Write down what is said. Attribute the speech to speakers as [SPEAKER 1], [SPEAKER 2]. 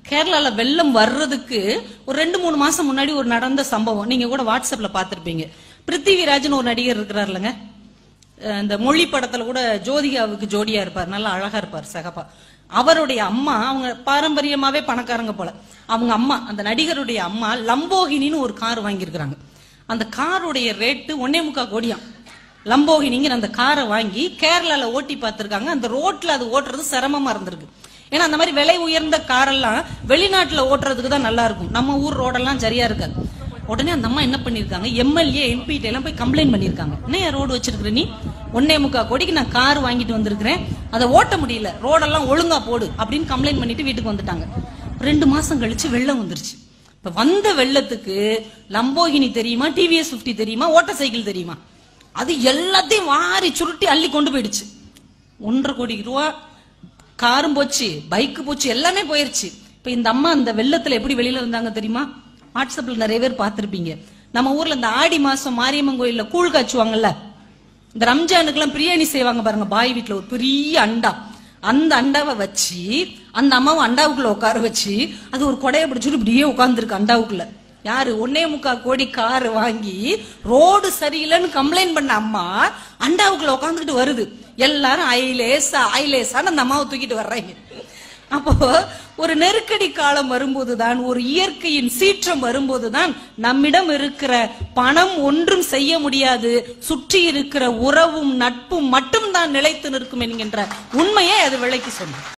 [SPEAKER 1] கேரளால வெள்ளம் வர்றதுக்கு ஒரு ரெண்டு மூணு மாசம் முன்னாடி ஒரு நடந்த சம்பவம் நீங்க கூட வாட்ஸ்அப்ல பாத்திருப்பீங்க பிருத்திவிராஜன் ஒரு நடிகர் இருக்கிறார் இல்லைங்க அஹ் இந்த மொழி படத்துல கூட ஜோதிகாவுக்கு ஜோடியா இருப்பார் நல்லா அழகா இருப்பார் சகப்பா அவருடைய அம்மா அவங்க பாரம்பரியமாவே பணக்காரங்க போல அவங்க அம்மா அந்த நடிகருடைய அம்மா லம்போகினின்னு ஒரு கார் வாங்கியிருக்கிறாங்க அந்த காருடைய ரேட்டு ஒன்னே முக்கா கோடியாம் லம்போகினிங்கிற அந்த காரை வாங்கி கேரளால ஓட்டி பார்த்திருக்காங்க அந்த ரோட்ல அது ஓட்டுறது சிரமமா இருந்திருக்கு ஏன்னா அந்த மாதிரி விலை உயர்ந்த காரெல்லாம் வெளிநாட்டுல ஓட்டுறதுக்கு தான் நல்லா இருக்கும் நம்ம ஊர் ரோடெல்லாம் சரியா இருக்காது உடனே அந்த அம்மா என்ன பண்ணிருக்காங்க எம்எல்ஏ எம்பி எல்லாம் போய் கம்ப்ளைண்ட் பண்ணிருக்காங்க என்ன ரோடு வச்சிருக்கிற நீ ஒன்னே முக்கா கோடிக்கு நான் கார் வாங்கிட்டு வந்திருக்கிறேன் அதை ஓட்ட முடியல ரோடெல்லாம் ஒழுங்கா போடு அப்படின்னு கம்ப்ளைண்ட் பண்ணிட்டு வீட்டுக்கு வந்துட்டாங்க ரெண்டு மாசம் கழிச்சு வெள்ளம் வந்துருச்சு இப்ப வந்த வெள்ளத்துக்கு லம்போகினி தெரியுமா டிவிஎஸ் 50 தெரியுமா ஓட்ட சைக்கிள் தெரியுமா அது எல்லாத்தையும் வாரி சுருட்டி அள்ளி கொண்டு போயிடுச்சு ஒன்றரை கோடி ரூபா காரும் போச்சு பைக்கு போச்சு எல்லாமே போயிருச்சு இப்ப இந்த அம்மா அந்த வெள்ளத்துல எப்படி வெளியில வந்தாங்க தெரியுமா வாட்ஸ்அப்ல நிறைய பேர் பார்த்திருப்பீங்க நம்ம ஊர்ல இந்த ஆடி மாசம் மாரியம்மன் கோயில்ல கூழ் காய்ச்சுவாங்கல்ல இந்த ரம்ஜானுக்கு எல்லாம் பிரியாணி செய்வாங்க பாருங்க பாய் வீட்டுல ஒரு பெரிய அண்டா அந்த அண்டாவை வச்சு அந்த அம்மாவை அண்டாவுக்குள்ள உட்கார வச்சு அது ஒரு கொடையை பிடிச்சிட்டு இப்படியே உட்கார்ந்துருக்கு அண்டாவுக்குள்ள யாரு ஒன்னே முக்கா கோடி கார் வாங்கி ரோடு சரியில்லைன்னு கம்ப்ளைண்ட் பண்ண அம்மா அண்டாவுக்குள்ள உட்காந்துக்கிட்டு வருது எல்லாரும் ஐலேசா ஐலேசான்னு அந்த அம்மாவை தூக்கிட்டு வர்றாங்க அப்போ ஒரு நெருக்கடி காலம் வரும்போதுதான் ஒரு இயற்கையின் சீற்றம் வரும்போதுதான் நம்மிடம் இருக்கிற பணம் ஒன்றும் செய்ய முடியாது சுற்றி இருக்கிற உறவும் நட்பும் மட்டும்தான் நிலைத்து நிற்கும் என்கின்ற உண்மையை அது விலைக்கு சொன்னது